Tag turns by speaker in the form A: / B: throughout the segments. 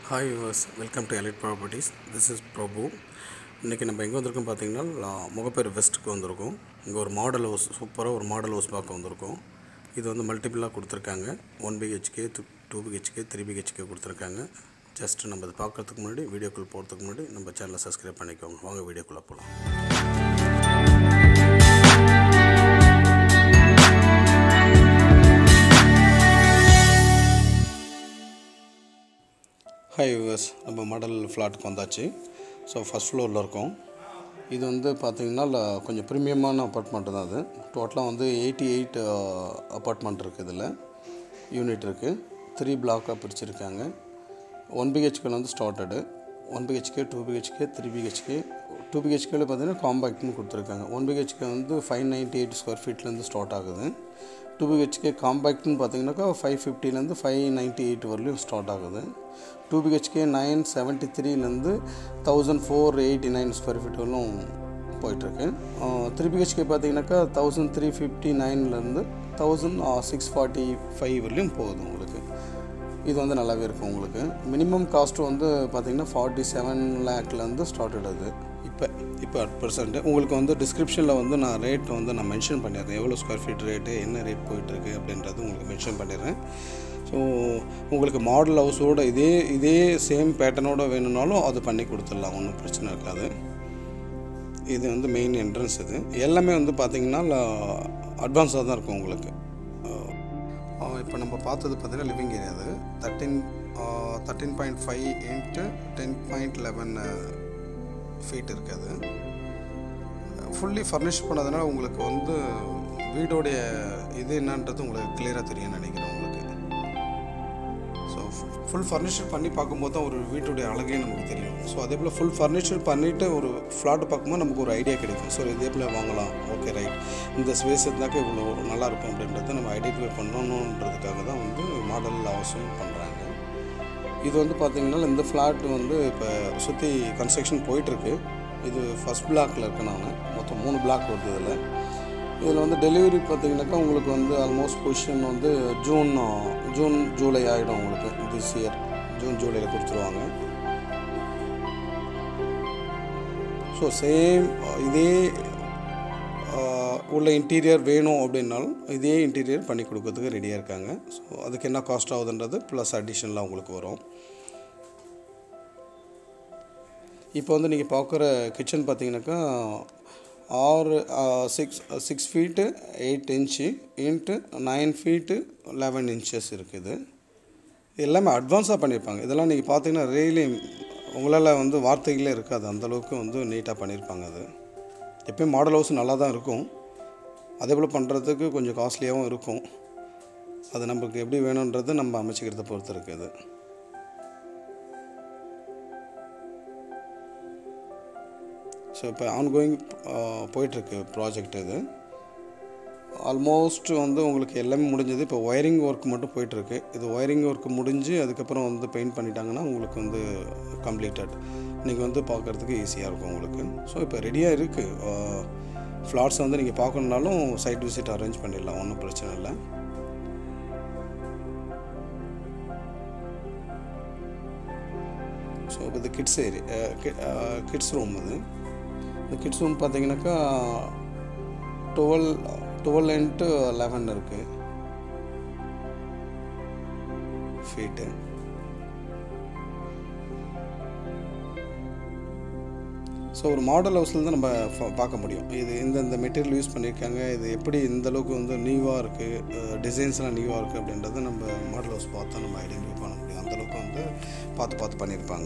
A: hi yours welcome to elite properties this is Prabhu இன்றைக்கி நம்ம எங்கே வந்திருக்கோம் பார்த்தீங்கன்னா லா- முகப்பேர் வெஸ்ட்டுக்கு வந்திருக்கோம் இங்கே ஒரு மாடல் ஹவுஸ் சூப்பராக ஒரு மாடல் ஹவுஸ் பார்க்க வந்திருக்கோம் இது வந்து மல்டிபிளாக கொடுத்துருக்காங்க one BHK two BHK three BHK கொடுத்துருக்காங்க ஜஸ்ட் நம்ம அதை பார்க்குறதுக்கு முன்னாடி வீடியோக்குள்ளே போகிறதுக்கு முன்னாடி நம்ம சேனலை சப்ஸ்கிரைப் பண்ணிக்கோங்க வாங்க வீடியோக்குள்ளே போகலாம் ஹாய் யூவர்ஸ் நம்ம மாடல் ஃப்ளாட்டுக்கு வந்தாச்சு ஸோ ஃபஸ்ட் ஃப்ளோரில் இருக்கோம் இது வந்து பார்த்திங்கன்னா ல- கொஞ்சம் ப்ரீமியமான அப்பார்ட்மெண்ட் தான் அது டோட்டலாக வந்து எயிட்டி எயிட் அப்பார்ட்மெண்ட் இருக்குது இதில் யூனிட் இருக்குது த்ரீ பிளாக்காக பிரிச்சிருக்காங்க ஒன் பிஹெச்கேல வந்து started one BHK two BHK three BHK two பிஹெச்கேல பார்த்தீங்கன்னா காம்பேக்ட்னு கொடுத்துருக்காங்க ஒன் பிஹெச்கே வந்து ஃபைவ் நைன்ட்டி எயிட் ஸ்கொயர் ஃபீட்லேருந்து ஸ்டார்ட் ஆகுது டூ பிஹெச்கே காம்பேக்ட்னு பார்த்தீங்கன்னாக்கா ஃபைவ் ஃபிஃப்டிலேருந்து ஃபைவ் நைன்ட்டி எயிட் வரலையும் ஸ்டார்ட் ஆகுது டூ பிஹெச்கே நைன் செவன்ட்டி த்ரீலேருந்து thousand four eighty nine square feet வரலும் போயிட்டுருக்கு த்ரீ பிஹெச்கே பார்த்தீங்கன்னாக்கா தௌசண்ட் த்ரீ ஃபிஃப்டி நைன்லேருந்து தௌசண்ட் சிக்ஸ் ஃபார்ட்டி ஃபைவ் வரலையும் போகுது உங்களுக்கு இது வந்து நல்லாவே இருக்கும் உங்களுக்கு மினிமம் காஸ்ட்டு வந்து பார்த்தீங்கன்னா ஃபார்ட்டி செவன் லேக்லேருந்து ஸ்டார்டட் அது இப்போ இப்போ அட் பர்சன்ட் உங்களுக்கு வந்து டிஸ்கிரிப்ஷனில் வந்து நான் ரேட் வந்து நான் மென்ஷன் பண்ணிடுறேன் எவ்வளோ ஸ்கொயர் ஃபீட் ரேட்டு என்ன ரேட் போயிட்டுருக்கு அப்படின்றது உங்களுக்கு மென்ஷன் பண்ணிடுறேன் ஸோ உங்களுக்கு மாடல் ஹவுஸோட இதே இதே சேம் பேட்டர்னோட வேணும்னாலும் அது பண்ணி கொடுத்துடலாம் ஒன்றும் பிரச்சனை இருக்காது இது வந்து மெயின் என்ட்ரன்ஸ் இது எல்லாமே வந்து பார்த்தீங்கன்னா அட்வான்ஸாக தான் இருக்கும் உங்களுக்கு இப்போ நம்ம பார்த்தது பார்த்தீங்கன்னா லிவிங் ஏரியா அது thirteen thirteen point five into ten point eleven feet இருக்குது ஃபுல்லி ஃபர்னிஷ் பண்ணதுனால உங்களுக்கு வந்து வீடோடைய இது என்னன்றது உங்களுக்கு கிளியராக தெரியும்னு நினைக்கிறேன் உங்களுக்கு ஸோ ஃபுல் ஃபர்னிச்சர் பண்ணி பார்க்கும்போது தான் ஒரு வீட்டுடைய அழகே நமக்கு தெரியும் ஸோ அதே போல் ஃபுல் ஃபர்னிச்சர் பண்ணிவிட்டு ஒரு ஃப்ளாட் பார்க்கும்போது நமக்கு ஒரு ஐடியா கிடைக்கும் ஸோ இதே போல் வாங்கலாம் ஓகே ரைட் இந்த ஸ்பேஸ் இருந்தாக்க இவ்வளோ நல்லா இருக்கும் அப்படின்றத நம்ம ஐடென்டிஃபை பண்ணணுன்றதுக்காக தான் வந்து மாடல் அவசியம் பண்ணுறாங்க இது வந்து பார்த்திங்கன்னா இந்த ஃப்ளாட் வந்து இப்போ சுற்றி கன்ஸ்ட்ரக்ஷன் போயிட்டுருக்கு இது ஃபஸ்ட் பிளாக்ல இருக்கு நான் மொத்தம் மூணு பிளாக் வருது இதில் இதில் வந்து டெலிவரி பார்த்தீங்கன்னாக்கா உங்களுக்கு வந்து ஆல்மோஸ்ட் பொசிஷன் வந்து ஜூன் ஜூன் ஜூலை ஆகிடும் உங்களுக்கு திஸ் இயர் ஜூன் ஜூலையில் கொடுத்துருவாங்க ஸோ சேம் இதே ஆஹ், உள்ள இன்டீரியர் வேணும் அப்படின்னாலும் இதே இன்டீரியர் பண்ணி கொடுக்கறதுக்கு ரெடியாக இருக்காங்க ஸோ அதுக்கு என்ன காஸ்ட் ஆகுதுன்றது ப்ளஸ் அடிஷனலாக உங்களுக்கு வரும் இப்போ வந்து நீங்கள் பார்க்குற கிச்சன் பார்த்தீங்கன்னாக்கா ஆறு six six feet eight inch into nine feet eleven inches இருக்குது இது எல்லாமே அட்வான்ஸாக பண்ணியிருப்பாங்க இதெல்லாம் நீங்கள் பார்த்தீங்கன்னா ரியலி உங்களால் வந்து வார்த்தைகளே இருக்காது அந்தளவுக்கு வந்து நீட்டாக பண்ணியிருப்பாங்க அது எப்பயும் மாடல் ஹவுஸ் நல்லா தான் இருக்கும் அதே போல் பண்ணுறதுக்கு கொஞ்சம் காஸ்ட்லியாகவும் இருக்கும் அது நமக்கு எப்படி வேணுன்றது நம்ம அமைச்சிக்கிறத பொறுத்து இருக்குது ஸோ இப்போ ஆன்கோயிங் போயிட்டுருக்கு ப்ராஜெக்ட் இது ஆல்மோஸ்ட் வந்து உங்களுக்கு எல்லாமே முடிஞ்சது இப்போ ஒயரிங் ஒர்க் மட்டும் போயிட்டுருக்கு இது ஒயரிங் ஒர்க் முடிஞ்சு அதுக்கப்புறம் வந்து பெயிண்ட் பண்ணிட்டாங்கன்னா உங்களுக்கு வந்து கம்ப்ளீட்டட் நீங்கள் வந்து பார்க்குறதுக்கு ஈஸியாக இருக்கும் உங்களுக்கு ஸோ இப்போ ரெடியாக இருக்குது ஃப்ளாட்ஸ் வந்து நீங்கள் பார்க்கணுன்னாலும் சைட் விசிட் அரேஞ்ச் பண்ணிடலாம் ஒன்றும் பிரச்சனை இல்லை ஸோ இப்போ இது கிட்ஸ் ஏரியா கிட்ஸ் ரூம் இது இந்த கிட்ஸ் ரூம் பார்த்தீங்கன்னாக்கா டுவெல் டுவெல் இன்ட்டு லெவன் இருக்குது ஃபீட்டு ஸோ ஒரு மாடல் ஹவுஸில் தான் நம்ம ஃப- பார்க்க முடியும் இது இந்த இந்த மெட்டீரியல் யூஸ் பண்ணியிருக்காங்க இது எப்படி இந்த அளவுக்கு வந்து நியூவாக இருக்குது டிசைன்ஸ்லாம் நியூவாக இருக்குது அப்படின்றத நம்ம மாடல் ஹவுஸ் பார்த்தா நம்ம ஐடென்டிஃபை பண்ண முடியும் அந்தளவுக்கு வந்து பார்த்து பார்த்து பண்ணியிருப்பாங்க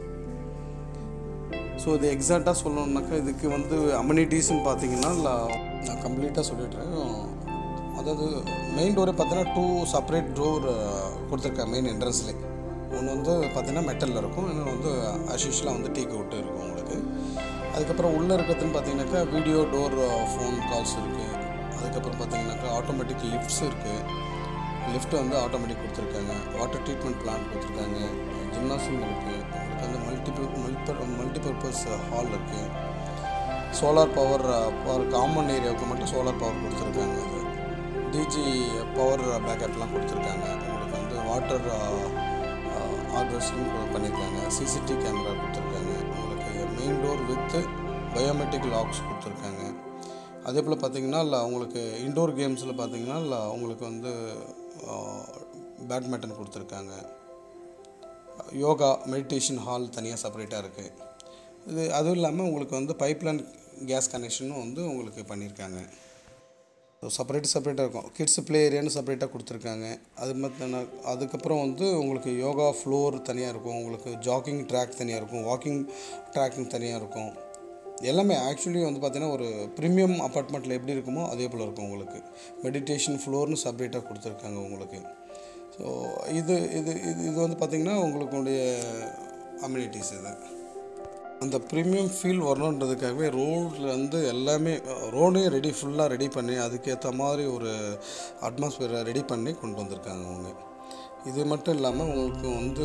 A: ஸோ இது எக்ஸாக்டாக சொல்லணுன்னாக்கா இதுக்கு வந்து அம்யூனிட்டிஸ்னு பார்த்தீங்கன்னா ல- நான் கம்ப்ளீட்டாக சொல்லிடுறேன் அதாவது மெயின் டோரே பார்த்தீங்கன்னா டூ செப்பரேட் டோர் கொடுத்துருக்காங்க மெயின் என்ட்ரன்ஸ்லேயே ஒன்று வந்து பார்த்தீங்கன்னா மெட்டலில் இருக்கும் இன்னொன்று வந்து அசிஷலாக வந்து டீக்கு விட்டு இருக்கும் உங்களுக்கு அதுக்கப்புறம் உள்ளே இருக்கிறதுன்னு பார்த்தீங்கன்னாக்கா வீடியோ டோர் ஃபோன் கால்ஸ் இருக்குது அதுக்கப்புறம் பார்த்தீங்கன்னாக்கா ஆட்டோமேட்டிக் லிஃப்ட்ஸ் இருக்குது லிஃப்ட் வந்து ஆட்டோமேட்டிக் கொடுத்துருக்காங்க வாட்டர் ட்ரீட்மெண்ட் பிளான்ட் கொடுத்துருக்காங்க ஜிம்னாசியம் இருக்குது உங்களுக்கு வந்து மல்டிபிள் மல்டி மல்டிபர்பஸ் ஹால் இருக்குது சோலார் பவர் பவர் காமன் ஏரியாவுக்கு மட்டும் சோலார் பவர் கொடுத்துருக்காங்க அது டிஜி பவர் பேக்கப்லாம் கொடுத்துருக்காங்க உங்களுக்கு வந்து வாட்டர் ட்ரெஸ்ஸிங் பண்ணியிருக்காங்க சிசிடிவி கேமரா கொடுத்துருக்காங்க உங்களுக்கு main door with biometric locks கொடுத்துருக்காங்க அதே போல் பார்த்தீங்கன்னா இல்லை அவங்களுக்கு இன்டோர் கேம்ஸில் பார்த்தீங்கன்னா இல்லை அவங்களுக்கு வந்து பேட்மிண்டன் கொடுத்துருக்காங்க யோகா மெடிடேஷன் ஹால் தனியாக செப்பரேட்டாக இருக்குது இது அதுவும் இல்லாமல் உங்களுக்கு வந்து பைப்லைன் கேஸ் கனெக்ஷனும் வந்து உங்களுக்கு பண்ணியிருக்காங்க செப்பரேட் செப்பரேட்டாக இருக்கும் கிட்ஸ் ப்ளே ஏரியான்னு செப்பரேட்டாக கொடுத்துருக்காங்க அது மற்ற அதுக்கப்புறம் வந்து உங்களுக்கு யோகா ஃப்ளோர் தனியாக இருக்கும் உங்களுக்கு ஜாக்கிங் ட்ராக் தனியாக இருக்கும் வாக்கிங் ட்ராக்கிங் தனியாக இருக்கும் எல்லாமே ஆக்சுவலி வந்து பார்த்திங்கன்னா ஒரு ப்ரீமியம் அப்பார்ட்மெண்ட்டில் எப்படி இருக்குமோ அதே போல் இருக்கும் உங்களுக்கு மெடிடேஷன் ஃப்ளோர்னு செப்பரேட்டாக கொடுத்துருக்காங்க உங்களுக்கு ஸோ இது இது இது இது வந்து பார்த்திங்கன்னா உங்களுடைய அம்யூனிட்டிஸ் இது அந்த ப்ரீமியம் ஃபீல் வரணுன்றதுக்காகவே ரோடில் வந்து எல்லாமே ரோடையும் ரெடி ஃபுல்லாக ரெடி பண்ணி அதுக்கேற்ற மாதிரி ஒரு அட்மாஸ்பியரை ரெடி பண்ணி கொண்டு வந்திருக்காங்க அவங்க இது மட்டும் இல்லாமல் உங்களுக்கு வந்து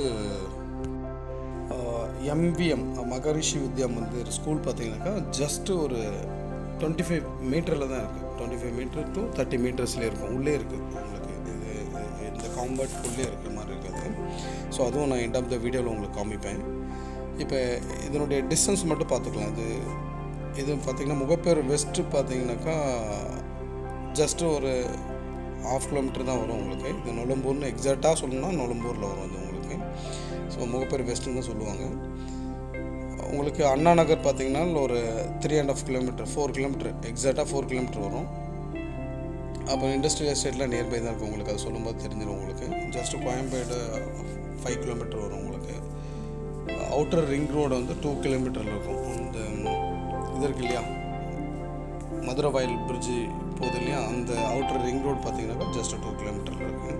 A: எம்பிஎம் மகரிஷி வித்யா மந்திர் ஸ்கூல் பார்த்தீங்கன்னாக்கா ஜஸ்ட்டு ஒரு டுவெண்ட்டி ஃபைவ் மீட்டரில் தான் இருக்குது twenty five meter to thirty மீட்டர்ஸ்லேயே இருக்கும் உள்ளே இருக்குது உங்களுக்கு இது இது- இந்த காம்பவுண்ட் உள்ளே இருக்கிற மாதிரி இருக்குது ஸோ அதுவும் நான் எண்ட் ஆஃப் த வீடியோவில் உங்களுக்கு காமிப்பேன் இப்போ இதனுடைய டிஸ்டன்ஸ் மட்டும் பார்த்துக்கலாம் இது இது பார்த்திங்கன்னா முகப்பேர் வெஸ்ட்டு பார்த்தீங்கன்னாக்கா ஜஸ்ட்டு ஒரு ஆஃப் கிலோமீட்டர் தான் வரும் உங்களுக்கு இது நொலம்பூர்னு எக்ஸாக்டாக சொல்லணும்னா நொலம்பூரில் வரும் அது உங்களுக்கு ஸோ முகப்பேர் வெஸ்ட்டுன்னு தான் சொல்லுவாங்க உங்களுக்கு அண்ணா நகர் பார்த்தீங்கன்னா ஒரு three and half kilometer four kilometer எக்ஸாக்டாக ஃபோர் கிலோமீட்டர் வரும் அப்போ இண்டஸ்ட்ரியல் எஸ்டேட்லாம் நியர்பை தான் இருக்கும் உங்களுக்கு அது சொல்லும்போது தெரிஞ்சிடும் உங்களுக்கு ஜஸ்ட்டு கோயம்பேடு ஃபைவ் கிலோமீட்டர் வரும் உங்களுக்கு அவுட்டர் ரிங் ரோடு வந்து டூ கிலோமீட்டரில் இருக்கும் இந்த இது இருக்கு இல்லையா மதுரை வயல் பிரிட்ஜு போகுது இல்லையா அந்த அவுட்டர் ரிங் ரோடு பார்த்தீங்கன்னாக்கா ஜஸ்ட் டூ கிலோமீட்டரில் இருக்குது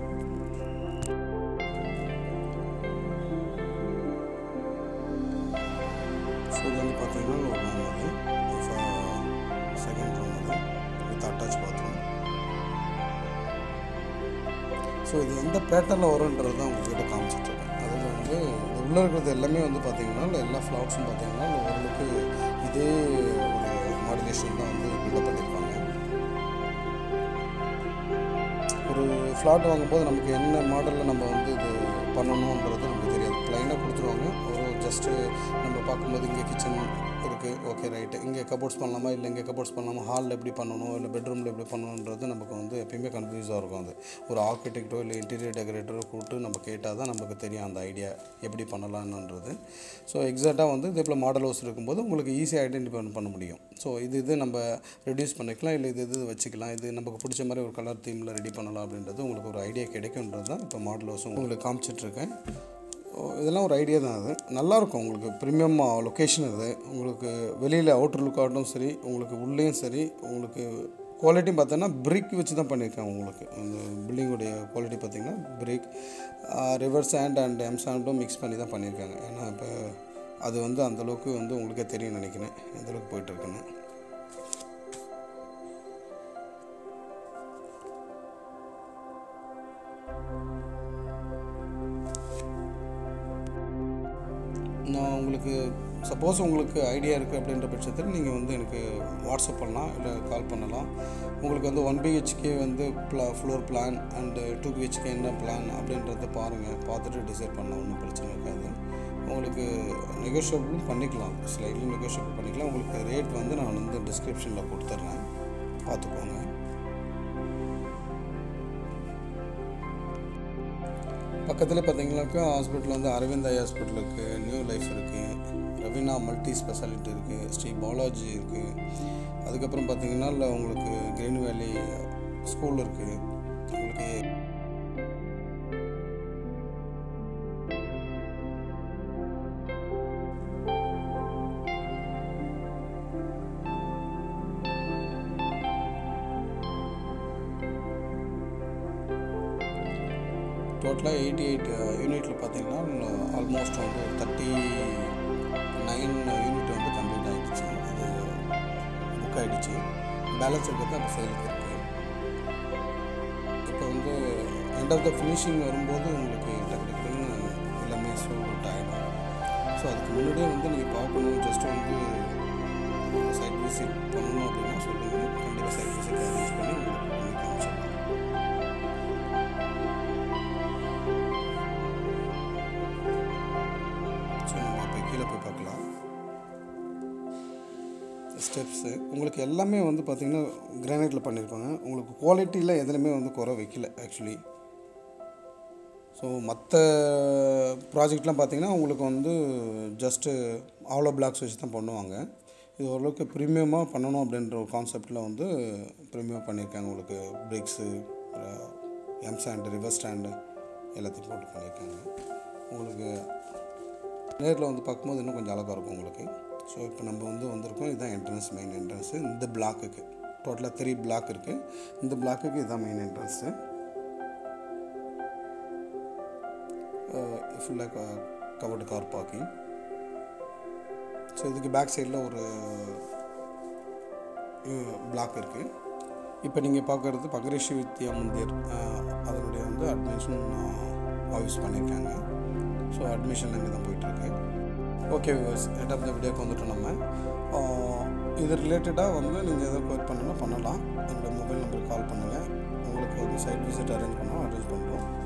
A: ஸோ இது வந்து பார்த்தீங்கன்னா ஒரு ரூம் அது செகண்ட் ரூம் அது வித் அட்டாச் பாத்ரூம் ஸோ இது எந்த பேட்டர்னில் வரும்ன்றது தான் உங்கள்கிட்ட காமிச்சிட்ருக்கேன் அதில் வந்து இது உள்ளே இருக்கிறது எல்லாமே வந்து பார்த்தீங்கன்னா இல்லை எல்லா ஃப்ளாட்ஸும் பார்த்தீங்கன்னா ஓரளவுக்கு இதே ஒரு மாடுலேஷன் தான் வந்து பில்டப் பண்ணியிருப்பாங்க ஒரு ஃப்ளாட் வாங்கும்போது நமக்கு என்ன மாடலில் நம்ம வந்து இது பண்ணணுன்றது நமக்கு தெரியாது ப்ளைனாக கொடுத்துருவாங்க ஒரு ஜஸ்ட்டு நம்ம பார்க்கும்போது இங்கே கிச்சன் இருக்குது ஓகே ரைட்டு இங்கே கபோர்ட்ஸ் பண்ணலாமா இல்லை இங்கே கபோர்ட்ஸ் பண்ணலாமா ஹாலில் எப்படி பண்ணணும் இல்லை பெட்ரூமில் எப்படி பண்ணணுன்றது நமக்கு வந்து எப்பயுமே கன்ஃபியூஸாக இருக்கும் அது ஒரு ஆர்கிடெக்டோ இல்லை இன்டீரியர் டெக்கரேட்டரோ கூப்பிட்டு நம்ம கேட்டால் தான் நமக்கு தெரியும் அந்த ஐடியா எப்படி பண்ணலான்ன்றது ஸோ எக்ஸாக்டாக வந்து இதே போல் மாடல் ஹவுஸ் இருக்கும்போது உங்களுக்கு ஈஸியாக ஐடென்டிஃபை பண்ண முடியும் ஸோ இது இது நம்ம ரெடியூஸ் பண்ணிக்கலாம் இல்லை இது இது வச்சுக்கலாம் இது நமக்கு பிடிச்ச மாதிரி ஒரு கலர் தீமில் ரெடி பண்ணலாம் அப்படின்றது உங்களுக்கு ஒரு ஐடியா கிடைக்குன்றது தான் இப்போ மாடல் ஹவுஸ் உங்களுக்கு காமிச்சிட்ருக்கேன் இதெல்லாம் ஒரு ஐடியா தான் அது நல்லாயிருக்கும் உங்களுக்கு ப்ரீமியம் லொக்கேஷன் இது உங்களுக்கு வெளியில் அவுட்டர் லுக் ஆகட்டும் சரி உங்களுக்கு உள்ளேயும் சரி உங்களுக்கு குவாலிட்டியும் பார்த்தோன்னா பிரிக் வச்சு தான் பண்ணியிருக்காங்க உங்களுக்கு அந்த பில்டிங்குடைய குவாலிட்டி பார்த்தீங்கன்னா brick river sand and M சாண்டும் மிக்ஸ் பண்ணி தான் பண்ணியிருக்காங்க ஏன்னா இப்போ அது வந்து அந்தளவுக்கு வந்து உங்களுக்கே தெரியும் நினைக்கிறேன் எந்தளவுக்கு போயிட்டுருக்குன்னு நான் உங்களுக்கு சப்போஸ் உங்களுக்கு ஐடியா இருக்குது அப்படின்ற பட்சத்தில் நீங்கள் வந்து எனக்கு வாட்ஸ்அப் பண்ணலாம் இல்லை கால் பண்ணலாம் உங்களுக்கு வந்து ஒன் பிஹெச்கே வந்து ப்ளா floor plan and two BHK என்ன பிளான் அப்படின்றத பாருங்கள் பார்த்துட்டு டிசைட் பண்ணலாம் ஒன்றும் பிரச்சனை இருக்காது உங்களுக்கு நெகோஷியபிளும் பண்ணிக்கலாம் ஸ்லைட்லி நெகோஷியபிள் பண்ணிக்கலாம் உங்களுக்கு ரேட் வந்து நான் வந்து டிஸ்கிரிப்ஷனில் கொடுத்துட்றேன் பார்த்துக்கோங்க பக்கத்தில் பார்த்தீங்கன்னாக்கா ஹாஸ்பிட்டல் வந்து அரவிந்த் ஐ ஹாஸ்பிட்டல் இருக்குது நியூ லைஃப் இருக்குது ரவீனா மல்டி ஸ்பெஷாலிட்டி இருக்குது ஸ்ரீ பாலாஜி இருக்குது அதுக்கப்புறம் பார்த்தீங்கன்னா இல்லை உங்களுக்கு கிரீன் வேலி ஸ்கூல் இருக்குது உங்களுக்கு டோட்டலாக எயிட்டி எயிட் யூனிட்டில் பார்த்தீங்கன்னா ஆல்மோஸ்ட் வந்து தேர்ட்டி நைன் யூனிட் வந்து கம்ப்ளீட் ஆகிடுச்சு அது புக் ஆகிடுச்சு பேலன்ஸ் இருக்கிறது அப்போ சேலுக்கு இருக்குது இப்போ வந்து எண்ட் ஆஃப் த ஃபினிஷிங் வரும்போது உங்களுக்கு டக்கு டக்குன்னு எல்லாமே சோல்ட் அவுட் ஆகிடும் ஸோ அதுக்கு முன்னாடியே வந்து நீங்கள் பார்க்கணும் ஜஸ்ட் வந்து சைட் விசிட் பண்ணணும் அப்படின்னா சொல்லுங்கள் கண்டிப்பாக சைட் விசிட் அரேஞ்ச் பண்ணி உங்களுக்கு பண்ணி காமிச்சிடலாம் ஸ்டெப்ஸு உங்களுக்கு எல்லாமே வந்து பார்த்திங்கன்னா கிரானைட்டில் பண்ணியிருப்பாங்க உங்களுக்கு குவாலிட்டியில் எதுலையுமே வந்து குறை வைக்கல ஆக்சுவலி ஸோ மற்ற ப்ராஜெக்ட்லாம் பார்த்தீங்கன்னா உங்களுக்கு வந்து ஜஸ்ட்டு ஆலோ பிளாக்ஸ் வச்சு தான் பண்ணுவாங்க இது ஓரளவுக்கு ப்ரீமியமாக பண்ணணும் அப்படின்ற ஒரு கான்செப்டில் வந்து ப்ரீமியம் பண்ணியிருக்காங்க உங்களுக்கு bricks M sand river sand எல்லாத்தையும் போட்டு பண்ணியிருக்காங்க உங்களுக்கு நேரில் வந்து பார்க்கும்போது இன்னும் கொஞ்சம் அழகாக இருக்கும் உங்களுக்கு ஸோ இப்போ நம்ம வந்து வந்திருக்கோம் இதுதான் என்ட்ரன்ஸ் மெயின் என்ட்ரன்ஸு இந்த பிளாக்குக்கு டோட்டலாக த்ரீ பிளாக் இருக்குது இந்த பிளாக்குக்கு இதுதான் மெயின் என்ட்ரன்ஸு ஃபுல்லாக கவர்டு கார் பார்க்கிங் ஸோ இதுக்கு பேக் சைடில் ஒரு பிளாக் இருக்குது இப்போ நீங்கள் பார்க்குறது பகரிஷி வித்யா மந்திர் அஹ், அதனுடைய வந்து அட்மிஷன் ஆஃபீஸ் பண்ணியிருக்காங்க ஸோ அட்மிஷன் இங்கே தான் போயிட்டுருக்கு okay viewers end of the வீடியோக்கு வந்துட்டோம் நம்ம அஹ், இது ரிலேட்டடாக வந்து நீங்கள் எதாவது கோட் பண்ணணும்னா பண்ணலாம் என்னோடய மொபைல் நம்பருக்கு கால் பண்ணுங்கள் உங்களுக்கு வந்து சைட் விசிட் அரேஞ்ச் பண்ணோம் அரேஞ்ச் பண்ணுறோம்